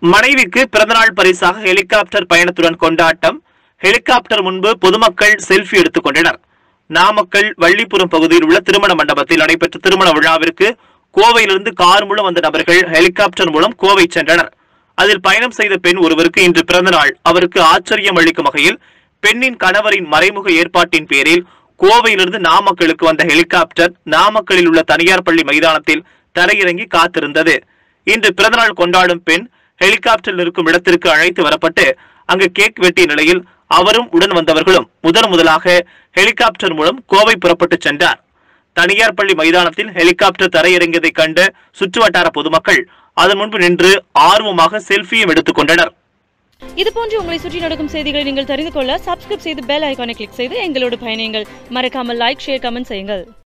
மனைவிக்கு பிறந்தநாள் பரிசாக ஹெலிகாப்டர் பயணத்துடன் கொண்டாட்டம் ஹெலிகாப்டர் முன்பு பொதுமக்கள் செல்ஃபி எடுத்துக் கொண்டனர் நாமக்கல் வள்ளிபுரம் பகுதியில் உள்ள திருமண மண்டபத்தில் நடைபெற்ற திருமண விழாவிற்கு கோவையிலிருந்து கார் மூலம் வந்த நபர்கள் ஹெலிகாப்டர் மூலம் கோவை சென்றனர் அதில் பயணம் செய்த பெண் ஒருவருக்கு இன்று பிறந்த நாள் அவருக்கு ஆச்சரியம் அளிக்கும் வகையில் பெண்ணின் கணவரின் மறைமுக ஏற்பாட்டின் பேரில் கோவையிலிருந்து நாமக்கலுக்கு வந்த ஹெலிகாப்டர் நாமக்கலில் உள்ள தனியார் பள்ளி மைதானத்தில் தரையிறங்கி காத்திருந்தது இன்று பிறந்தநாள் கொண்டாடும் பெண் ஹெலிகாப்டரில் இருக்கும் இடத்திற்கு அழைத்து வரப்பட்டு அங்கு கேக் வெட்டிய நிலையில் அவரும் உடன் வந்தவர்களும் முதன் முதலாக ஹெலிகாப்டர் மூலம் கோவை புறப்பட்டு சென்றார் தனியார் பள்ளி மைதானத்தில் ஹெலிகாப்டர் தரையிறங்கியதைக் கண்ட சுற்றுவட்டார பொதுமக்கள் அதன் முன்பு நின்று ஆர்வமாக செல்ஃபியும் எடுத்துக் கொண்டனர் இது போன்று உங்களை சுற்றி நடக்கும் செய்திகளை நீங்கள் தெரிந்து கொள்ள சப்ஸ்கிரைப் செய்து பெல் ஐகானை கிளிக் செய்து எங்களோடு பயணியுங்கள் மறக்காமல் லைக் ஷேர் கமெண்ட் செய்யுங்கள்